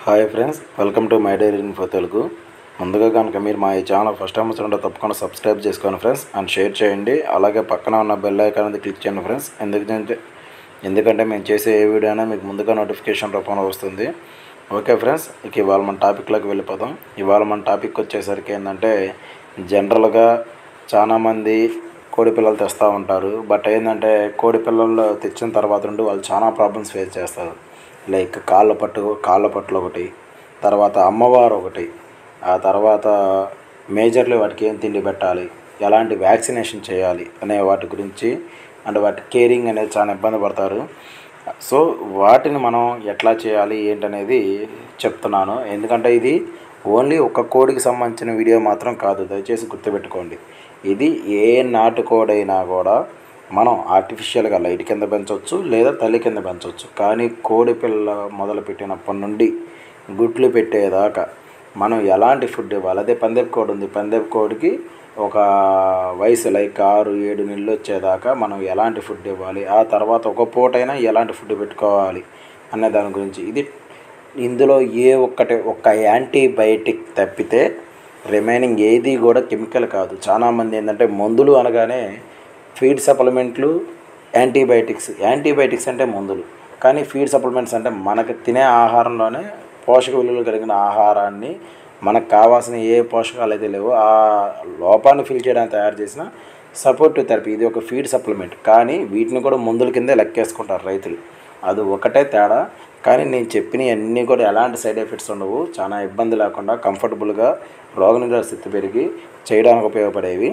hi friends welcome to my diary info Telugu ముందుగా కనుక మీరు మా ఈ ఛానల్ ఫస్ట్ టైం వచ్చినట్టు తప్పకుండా సబ్స్క్రైబ్ చేసుకోండి ఫ్రెండ్స్ అండ్ షేర్ చేయండి అలాగే పక్కన ఉన్న బెల్ ఐకాన్ అనేది క్లిక్ చేయండి ఫ్రెండ్స్ ఎందుకంటే ఎందుకంటే మేము చేసే ఏ వీడియో అయినా మీకు ముందుగా నోటిఫికేషన్ రూపంలో వస్తుంది ఓకే ఫ్రెండ్స్ ఇక ఇవాళ మన టాపిక్లోకి వెళ్ళిపోదాం ఇవాళ మన టాపిక్ వచ్చేసరికి ఏంటంటే జనరల్గా చాలామంది కోడి పిల్లలు తెస్తూ ఉంటారు బట్ ఏంటంటే కోడి పిల్లలు తెచ్చిన తర్వాత నుండి వాళ్ళు చాలా ప్రాబ్లమ్స్ ఫేస్ చేస్తారు లైక్ కాళ్ళ పట్టు కాళ్ళ పట్లు ఒకటి తర్వాత అమ్మవారు ఒకటి ఆ తర్వాత మేజర్లీ వాటికి ఏం తిండి పెట్టాలి ఎలాంటి వ్యాక్సినేషన్ చేయాలి అనే వాటి గురించి అండ్ వాటి కేరింగ్ అనేది చాలా ఇబ్బంది పడతారు సో వాటిని మనం ఎట్లా చేయాలి ఏంటనేది చెప్తున్నాను ఎందుకంటే ఇది ఓన్లీ ఒక కోడికి సంబంధించిన వీడియో మాత్రం కాదు దయచేసి గుర్తుపెట్టుకోండి ఇది ఏ నాటుకోడైనా కూడా మనం ఆర్టిఫిషియల్గా లైట్ కింద పెంచవచ్చు లేదా తల్లి కింద పెంచవచ్చు కానీ కోడి పిల్ల మొదలుపెట్టినప్పటి నుండి గుడ్లు పెట్టేదాకా మనం ఎలాంటి ఫుడ్ ఇవ్వాలి అదే పందెపు కోడి ఉంది పందెపు కోడికి ఒక వయసు లైక్ ఆరు ఏడు నెలలు వచ్చేదాకా మనం ఎలాంటి ఫుడ్ ఇవ్వాలి ఆ తర్వాత ఒక పూటైనా ఎలాంటి ఫుడ్ పెట్టుకోవాలి అనే దాని గురించి ఇది ఇందులో ఏ ఒక్కటి ఒక్క యాంటీబయాటిక్ తప్పితే రిమైనింగ్ ఏది కూడా కెమికల్ కాదు చాలామంది ఏంటంటే మందులు అనగానే ఫీడ్ సప్లిమెంట్లు యాంటీబయాటిక్స్ యాంటీబయాటిక్స్ అంటే మందులు కానీ ఫీడ్ సప్లిమెంట్స్ అంటే మనకు తినే ఆహారంలోనే పోషక విలువలు కలిగిన ఆహారాన్ని మనకు కావాల్సిన ఏ పోషకాలు అయితే లేవో ఆ లోపాన్ని ఫిల్ చేయడానికి తయారు చేసిన సపోర్టివ్ థెరపీ ఇది ఒక ఫీడ్ సప్లిమెంట్ కానీ వీటిని కూడా మందుల కిందే లెక్కేసుకుంటారు రైతులు అది ఒకటే తేడా కానీ నేను చెప్పిన అన్నీ కూడా ఎలాంటి సైడ్ ఎఫెక్ట్స్ ఉండవు చాలా ఇబ్బంది లేకుండా కంఫర్టబుల్గా రోగనిరోధక స్థితి పెరిగి చేయడానికి ఉపయోగపడేవి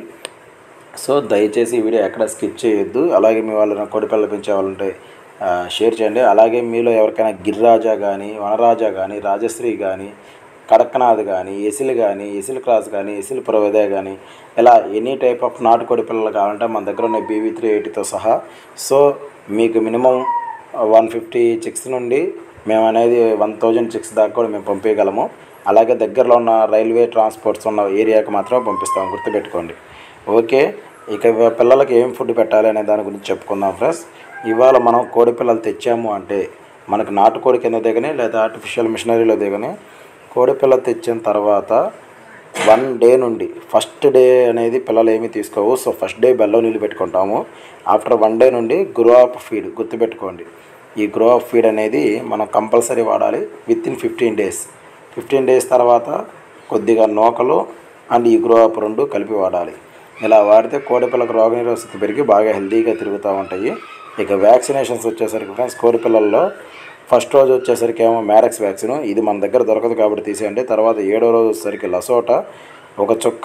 సో దయచేసి ఈ వీడియో ఎక్కడ స్కిప్ చేయొద్దు అలాగే మీ వాళ్ళని కోడిపిల్లలు పెంచే వాళ్ళు ఉంటే ఆ, షేర్ చేయండి అలాగే మీలో ఎవరికైనా గిరిరాజా కానీ వనరాజా కానీ రాజశ్రీ కానీ కడక్నాథ్ కానీ ఎసిల్ కానీ ఎసిల్ క్రాస్ కానీ ఎసిల్ ప్రవేదే కానీ ఇలా ఎనీ టైప్ ఆఫ్ నాటుకోడి పిల్లలు కావాలంటే మన దగ్గర ఉన్న బీవీ త్రీ ఎయిటీతో సహా సో మీకు మినిమం వన్ ఫిఫ్టీ చిక్స్ నుండి మేము అనేది వన్ థౌజండ్ చిక్స్ దాకా కూడా మేము పంపించగలము అలాగే దగ్గరలో ఉన్న రైల్వే ట్రాన్స్పోర్ట్స్ ఉన్న ఏరియాకి మాత్రం పంపిస్తాం గుర్తుపెట్టుకోండి ఓకే ఇక ఇవ- పిల్లలకి ఏం ఫుడ్ పెట్టాలి అనే దాని గురించి చెప్పుకుందాం ఫ్రెండ్స్ ఇవాళ మనం కోడి పిల్లలు తెచ్చాము అంటే మనకు నాటుకోడి కింద దిగని లేదా ఆర్టిఫిషియల్ మిషనరీలో దిగని కోడి పిల్ల తెచ్చిన తర్వాత వన్ డే నుండి ఫస్ట్ డే అనేది పిల్లలు ఏమీ తీసుకోవు సో ఫస్ట్ డే బెల్లం నీళ్ళు పెట్టుకుంటాము ఆఫ్టర్ వన్ డే నుండి గ్రో అప్ ఫీడ్ గుర్తుపెట్టుకోండి ఈ గ్రో అప్ ఫీడ్ అనేది మనం కంపల్సరీ వాడాలి within fifteen days fifteen days తర్వాత కొద్దిగా నూకలు అండ్ ఈ గ్రో అప్ రెండు కలిపి వాడాలి ఇలా వాడితే కోడిపిల్లకు రోగనిరోధక స్థితి పెరిగి బాగా హెల్తీగా తిరుగుతూ ఉంటాయి ఇక వ్యాక్సినేషన్స్ వచ్చేసరికి ఫ్రెండ్స్ కోడిపిల్లల్లో ఫస్ట్ రోజు వచ్చేసరికి ఏమో మ్యారక్స్ వ్యాక్సిన్ ఇది మన దగ్గర దొరకదు కాబట్టి తీసేయండి తర్వాత ఏడో రోజు వచ్చేసరికి లసోటా ఒక చుక్క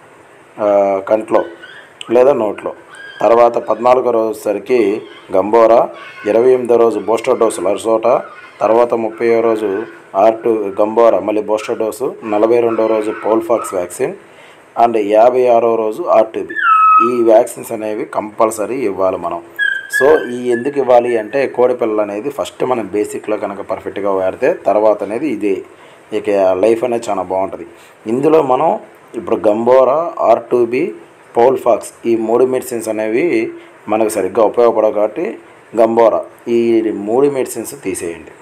ఆ, కంట్లో లేదా నోట్లో తర్వాత పద్నాలుగో రోజు వచ్చేసరికి గంబోరా ఇరవై ఎనిమిదో రోజు బూస్టర్ డోసు లసోటా తర్వాత ముప్పై రోజు ఆర్ టూ గంబోరా మళ్ళీ బూస్టర్ డోసు నలభై రెండో రోజు పౌల్ఫాక్స్ వ్యాక్సిన్ అండ్ యాభై ఆరో రోజు ఆర్టీబీ ఈ వ్యాక్సిన్స్ అనేవి కంపల్సరీ ఇవ్వాలి మనం సో ఈ ఎందుకు ఇవ్వాలి అంటే కోడి పిల్లలు అనేది ఫస్ట్ మనం బేసిక్లో కనుక పర్ఫెక్ట్గా వాడితే తర్వాత అనేది ఇదే ఇక లైఫ్ అనేది చాలా బాగుంటుంది ఇందులో మనం ఇప్పుడు Gumboro R two B fowl pox ఈ మూడు మెడిసిన్స్ అనేవి మనకు సరిగ్గా ఉపయోగపడవు కాబట్టి గంబోరా ఈ మూడు మెడిసిన్స్ తీసేయండి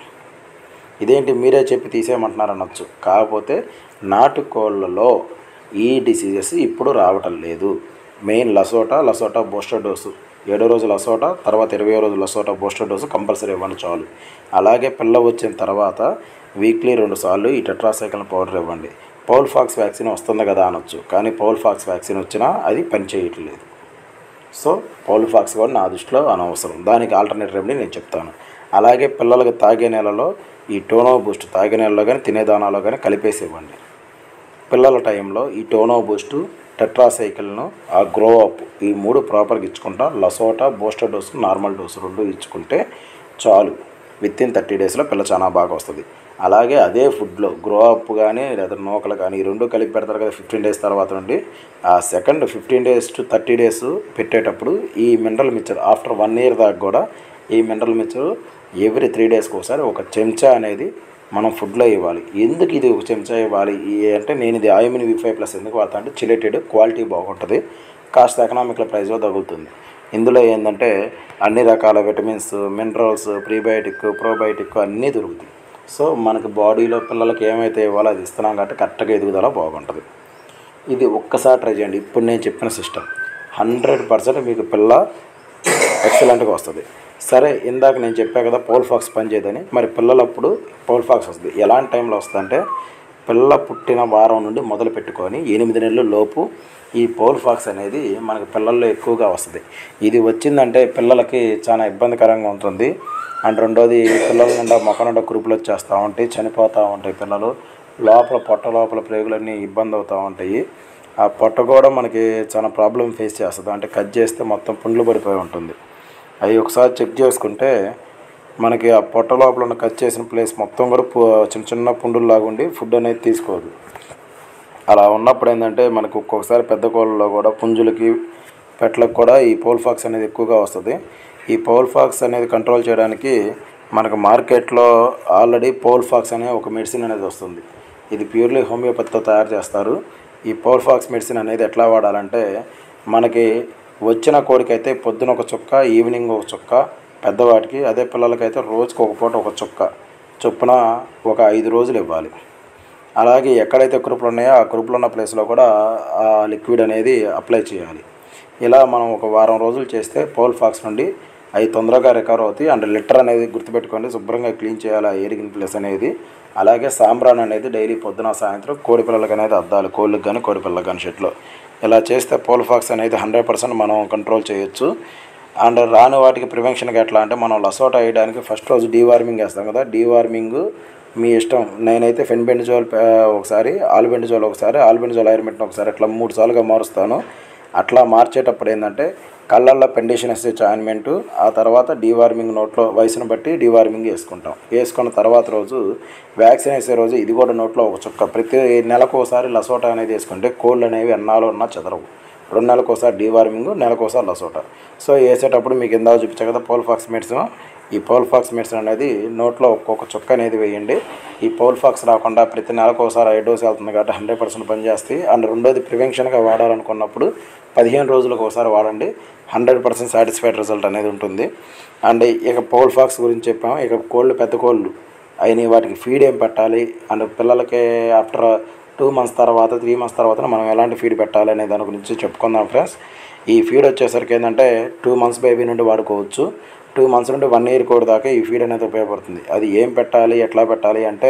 ఇదేంటి మీరే చెప్పి తీసేయమంటున్నారు అనొచ్చు కాకపోతే నాటుకోళ్ళలో ఈ డిసీజెస్ ఇప్పుడు రావటం లేదు main LaSota LaSota booster dose ఏడో రోజు లసోటా తర్వాత ఇరవై రోజు లసోటా బూస్టర్ డోసు కంపల్సరీ ఇవ్వండి చాలు అలాగే పిల్ల వచ్చిన తర్వాత వీక్లీ రెండు సార్లు ఈ టెట్రాసైకిల్ పౌడర్ ఇవ్వండి పౌల్ ఫాక్స్ వ్యాక్సిన్ వస్తుంది కదా అనొచ్చు కానీ పౌల్ ఫాక్స్ వ్యాక్సిన్ వచ్చినా అది పని చేయట్లేదు సో పౌలిఫాక్స్ కూడా నా దృష్టిలో అనవసరం దానికి ఆల్టర్నేట్ రెమెడీ నేను చెప్తాను అలాగే పిల్లలకు తాగే నెలలో ఈ టోనో బూస్ట్ తాగే నెలలో కానీ తినే దానాలో కానీ కలిపేసి ఇవ్వండి పిల్లల టైంలో ఈ టోనో బూస్టు టెట్రాసైకిల్ను ఆ గ్రో అప్ ఈ మూడు ప్రాపర్గా ఇచ్చుకుంటా LaSota booster dose normal dose రెండు ఇచ్చుకుంటే చాలు విత్ ఇన్ థర్టీ డేస్లో పిల్ల చాలా బాగా వస్తుంది అలాగే అదే ఫుడ్లో గ్రో అప్ కానీ లేదా నూకలు కానీ ఈ రెండు కలిపి పెడతారు కదా ఫిఫ్టీన్ డేస్ తర్వాత నుండి ఆ second fifteen days to thirty days పెట్టేటప్పుడు ఈ mineral mixture after one year దాకా కూడా ఈ మినరల్ మిక్చర్ ఎవ్రీ త్రీ డేస్కి ఒకసారి ఒక చెంచా అనేది మనం ఫుడ్లో ఇవ్వాలి ఎందుకు ఇది ఒక చెంచా ఇవ్వాలి ఈ అంటే నేను ఇది ఆయుమిని వి ఫైవ్ ప్లస్ ఎందుకు వాడతా అంటే చిలేటెడ్ క్వాలిటీ బాగుంటుంది కాస్త ఎకనామికల్ ప్రైస్లో తగులుతుంది ఇందులో ఏంటంటే అన్ని రకాల విటమిన్స్ మినరల్స్ ప్రీబయోటిక్ ప్రోబయోటిక్ అన్నీ దొరుకుతాయి సో మనకి బాడీలో పిల్లలకి ఏమైతే ఇవ్వాలో అది ఇస్తున్నాం కాబట్టి కరెక్ట్గా ఎదుగుదల బాగుంటుంది ఇది ఒక్కసారి ట్రై చేయండి ఇప్పుడు నేను చెప్పిన సిస్టమ్ హండ్రెడ్ పర్సెంట్ మీకు పిల్ల ఎక్సలెంట్గా వస్తుంది సరే ఇందాక నేను చెప్పా కదా పోల్ ఫాక్స్ పనిచేయదని మరి పిల్లలప్పుడు పోల్ ఫాక్స్ వస్తుంది ఎలాంటి టైంలో వస్తుందంటే పిల్ల పుట్టిన వారం నుండి మొదలు పెట్టుకొని ఎనిమిది నెలల లోపు ఈ పోల్ ఫాక్స్ అనేది మనకి పిల్లల్లో ఎక్కువగా వస్తుంది ఇది వచ్చిందంటే పిల్లలకి చాలా ఇబ్బందికరంగా ఉంటుంది అండ్ రెండోది పిల్లల నిండా మొక్క నిండా కురుపులు వచ్చేస్తూ ఉంటాయి చనిపోతూ ఉంటాయి పిల్లలు లోపల పొట్ట లోపల ప్రేగులన్నీ ఇబ్బంది అవుతూ ఉంటాయి ఆ పొట్ట కూడా మనకి చాలా ప్రాబ్లం ఫేస్ చేస్తుంది అంటే కట్ చేస్తే మొత్తం పుండ్లు పడిపోయి ఉంటుంది అవి ఒకసారి చెక్ చేసుకుంటే మనకి ఆ పొట్ట లోపల ఉన్న కట్ చేసిన ప్లేస్ మొత్తం కూడా పు- చిన్న చిన్న పుండుల్లాగా ఉండి ఫుడ్ అనేది తీసుకోదు అలా ఉన్నప్పుడు ఏంటంటే మనకు ఒక్కొక్కసారి పెద్ద కోళ్ళలో కూడా పుంజులకి పెట్లకు కూడా ఈ పోల్ ఫాక్స్ అనేది ఎక్కువగా వస్తుంది ఈ పోల్ ఫాక్స్ అనేది కంట్రోల్ చేయడానికి మనకు మార్కెట్లో ఆల్రెడీ పోల్ ఫాక్స్ అనే ఒక మెడిసిన్ అనేది వస్తుంది ఇది ప్యూర్లీ హోమియోపతితో తయారు చేస్తారు ఈ పోల్ ఫాక్స్ మెడిసిన్ అనేది ఎట్లా వాడాలంటే మనకి వచ్చిన కోడికైతే పొద్దున ఒక చుక్క ఈవినింగ్ ఒక చుక్క పెద్దవాటికి అదే పిల్లలకైతే రోజుకి ఒక పూట ఒక చుక్క చొప్పున ఒక ఐదు రోజులు ఇవ్వాలి అలాగే ఎక్కడైతే కురుపులు ఉన్నాయో ఆ కురుపులు ఉన్న ప్లేస్లో కూడా ఆ లిక్విడ్ అనేది అప్లై చేయాలి ఇలా మనం ఒక వారం రోజులు చేస్తే పోల్ ఫాక్స్ నుండి అవి తొందరగా రికవర్ అవుతాయి అండ్ లిటర్ అనేది గుర్తుపెట్టుకోండి శుభ్రంగా క్లీన్ చేయాలి ఆ ఏరిగిన ప్లేస్ అనేది అలాగే సాంబ్రాన్ అనేది డైలీ పొద్దున సాయంత్రం కోడి పిల్లలకి అనేది అద్దాలి కోళ్ళకి కానీ కోడి పిల్లలకి కానీ షెట్లో ఇలా చేస్తే పోల్ ఫాక్స్ అనేది హండ్రెడ్ పర్సెంట్ మనం కంట్రోల్ చేయొచ్చు అండ్ రాని వాటికి ప్రివెన్షన్కి ఎట్లా అంటే మనం లసోటా వేయడానికి ఫస్ట్ రోజు డీవార్మింగ్ వేస్తాం కదా డీవార్మింగ్ మీ ఇష్టం నేనైతే ఫెన్బెండిజోల్ ఆ, ఒకసారి ఆల్బెండిజోల్ ఒకసారి ఆల్బెండిజోల్ ఐరమెట్ని ఒకసారి అట్లా మూడు సార్లుగా మారుస్తాను అట్లా మార్చేటప్పుడు ఏంటంటే కళ్ళల్లో పెండిషన్ వేసే ఆయింట్మెంట్ ఆ తర్వాత డీవార్మింగ్ నోట్లో వయసును బట్టి డీవార్మింగ్ వేసుకుంటాం వేసుకున్న తర్వాత రోజు వ్యాక్సిన్ వేసే రోజు ఇది కూడా నోట్లో ఒక చుక్క ప్రతి నెలకు ఒకసారి లసోటా అనేది వేసుకుంటే కోళ్ళు అనేవి ఎన్నాళ్ళు ఉన్నా చెదరవు రెండు నెలలకు ఒకసారి డీవార్మింగ్ నెలకు ఒకసారి లసోటా సో వేసేటప్పుడు మీకు ఇందాక చూపించా కదా పోల్ ఫాక్స్ మెడిసిన్ ఈ పోల్ ఫాక్స్ మెడిసిన్ అనేది నోట్లో ఒక్కొక్క చుక్క అనేది వేయండి ఈ పోల్ ఫాక్స్ రాకుండా ప్రతి నెలకు ఒకసారి ఐ డోస్ వెళ్తుంది కాబట్టి హండ్రెడ్ పర్సెంట్ పనిచేస్తాయి అండ్ రెండోది ప్రివెన్షన్గా వాడాలనుకున్నప్పుడు పదిహేను రోజులకు ఒకసారి వాడండి హండ్రెడ్ పర్సెంట్ సాటిస్ఫైడ్ రిజల్ట్ అనేది ఉంటుంది అండ్ ఇక పోల్ ఫాక్స్ గురించి చెప్పాము ఇక కోళ్ళు పెద్ద కోళ్ళు అయినాయి వాటికి ఫీడ్ ఏం పెట్టాలి అండ్ పిల్లలకి ఆఫ్టర్ టూ మంత్స్ తర్వాత త్రీ మంత్స్ తర్వాత మనం ఎలాంటి ఫీడ్ పెట్టాలి అనే దాని గురించి చెప్పుకుందాం ఫ్రెండ్స్ ఈ ఫీడ్ వచ్చేసరికి ఏంటంటే టూ మంత్స్ బేబీ నుండి వాడుకోవచ్చు టూ మంత్స్ నుండి వన్ ఇయర్ కోడి దాకా ఈ ఫీడ్ అనేది ఉపయోగపడుతుంది అది ఏం పెట్టాలి ఎట్లా పెట్టాలి అంటే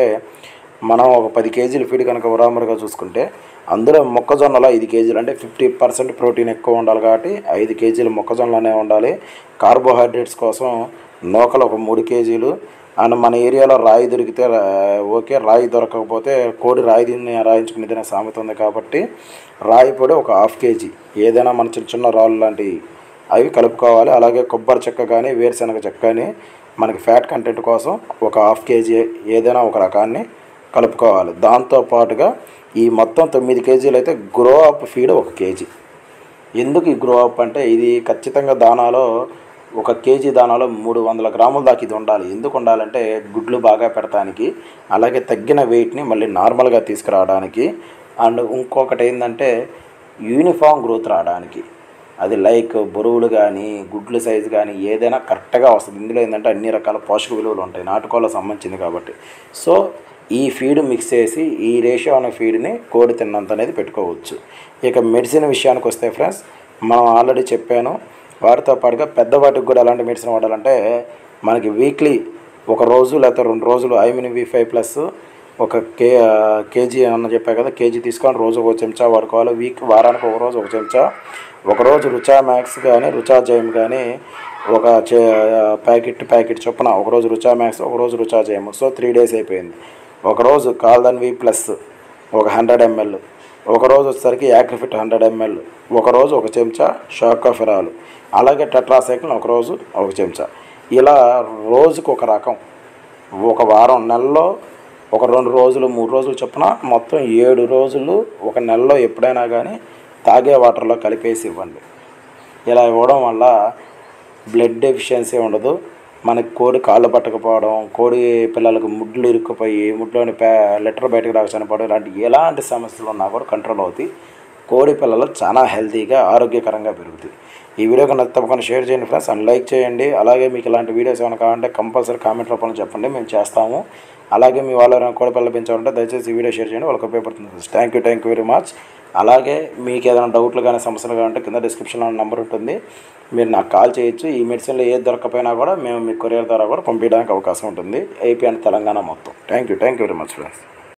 మనం ఒక పది కేజీల ఫీడ్ కనుక ఉరామరుగా చూసుకుంటే అందులో మొక్కజొన్నలో ఐదు కేజీలు అంటే ఫిఫ్టీ పర్సెంట్ ప్రోటీన్ ఎక్కువ ఉండాలి కాబట్టి ఐదు కేజీలు మొక్కజొన్నలోనే ఉండాలి కార్బోహైడ్రేట్స్ కోసం నూకలు ఒక మూడు కేజీలు అండ్ మన ఏరియాలో రాయి దొరికితే రా- ఓకే రాయి దొరకకపోతే కోడి రాయి తిని రాయించుకుని తినే సామెత ఉంది కాబట్టి రాయి పొడి ఒక హాఫ్ కేజీ ఏదైనా మన చిన్న చిన్న రాళ్ళు లాంటివి అవి కలుపుకోవాలి అలాగే కొబ్బరి చెక్క కానీ వేరుశనగ చెక్క కానీ మనకి ఫ్యాట్ కంటెంట్ కోసం ఒక హాఫ్ కేజీ ఏదైనా ఒక రకాన్ని కలుపుకోవాలి దాంతో పాటుగా ఈ మొత్తం తొమ్మిది కేజీలు అయితే గ్రో అప్ ఫీడ్ ఒక కేజీ ఎందుకు ఈ గ్రో అప్ అంటే ఇది ఖచ్చితంగా దానాలో ఒక కేజీ దానాలో మూడు వందల గ్రాముల దాకా ఇది ఉండాలి ఎందుకు ఉండాలంటే గుడ్లు బాగా పెడతానికి అలాగే తగ్గిన వెయిట్ని మళ్ళీ నార్మల్గా తీసుకురావడానికి అండ్ ఇంకొకటి ఏంటంటే యూనిఫామ్ గ్రోత్ రావడానికి అది లైక్ బరువులు కానీ గుడ్లు సైజు కానీ ఏదైనా కరెక్ట్గా వస్తుంది ఇందులో ఏంటంటే అన్ని రకాల పోషక విలువలు ఉంటాయి నాటుకోళ్ళకు సంబంధించింది కాబట్టి సో ఈ ఫీడ్ మిక్స్ చేసి ఈ రేషియో అనే ఫీడ్ని కోడి తిన్నంత అనేది పెట్టుకోవచ్చు ఇక మెడిసిన్ విషయానికి వస్తే ఫ్రెండ్స్ మనం ఆల్రెడీ చెప్పాను వాటితో పాటుగా పెద్దవాటికి కూడా ఎలాంటి మెడిసిన్ వాడాలంటే మనకి వీక్లీ ఒక రోజు లేకపోతే రెండు రోజులు ఐమిన్ వి ఫైవ్ ప్లస్ ఒక కే కేజీ అన్న చెప్పా కదా కేజీ తీసుకొని రోజు ఒక చెంచా వాడుకోవాలి వీక్ వారానికి ఒక రోజు ఒక చెంచా ఒకరోజు రుచా మ్యాక్స్ కానీ రుచా జైమ్ కానీ ఒక చే ప్యాకెట్ ప్యాకెట్ చొప్పున ఒకరోజు రుచా మ్యాక్స్ ఒకరోజు రుచా జైమ్ సో త్రీ డేస్ అయిపోయింది ఒకరోజు కాల్దన్ వి ప్లస్ ఒక హండ్రెడ్ ఎంఎల్ ఒకరోజు వచ్చేసరికి యాక్రిఫిట్ హండ్రెడ్ ఎంఎల్ ఒకరోజు ఒక చెంచా షాకోఫెరాలు అలాగే టెట్రాసైకిల్ ఒకరోజు ఒక చెంచా ఇలా రోజుకు ఒక రకం ఒక వారం నెలలో ఒక రెండు రోజులు మూడు రోజులు చొప్పున మొత్తం ఏడు రోజులు ఒక నెలలో ఎప్పుడైనా కానీ తాగే వాటర్లో కలిపేసి ఇవ్వండి ఇలా ఇవ్వడం వల్ల బ్లడ్ డెఫిషియన్సీ ఉండదు మనకి కోడి కాళ్ళు పట్టకపోవడం కోడి పిల్లలకు ముడ్లు ఇరుక్కుపోయి ముడ్లోని పే లెటర్ బయటకు రాక చనిపోవడం ఇలాంటి ఎలాంటి సమస్యలు ఉన్నా కూడా కంట్రోల్ అవుతాయి కోడి పిల్లలు చాలా హెల్తీగా ఆరోగ్యకరంగా పెరుగుతాయి ఈ వీడియో కన్నా తప్పకుండా షేర్ చేయండి ఫ్రెండ్స్ అండ్ లైక్ చేయండి అలాగే మీకు ఇలాంటి వీడియోస్ ఏమైనా కావాలంటే కంపల్సరీ కామెంట్ రూపంలో చెప్పండి మేము చేస్తాము అలాగే మీ వాళ్ళు ఎవరైనా కోడి పిల్లలు పెంచాలంటే దయచేసి ఈ వీడియో షేర్ చేయండి వాళ్ళకి ఉపయోగపడుతుంది friends thank you thank you very much అలాగే మీకు ఏదైనా డౌట్లు కానీ సమస్యలు కానీ ఉంటే కింద డిస్క్రిప్షన్లో నెంబర్ ఉంటుంది మీరు నాకు కాల్ చేయొచ్చు ఈ మెడిసిన్లో ఏది దొరకపోయినా కూడా మేము మీ కొరియర్ ద్వారా కూడా పంపించడానికి అవకాశం ఉంటుంది ఏపీ అండ్ తెలంగాణ మొత్తం thank you thank you very much friends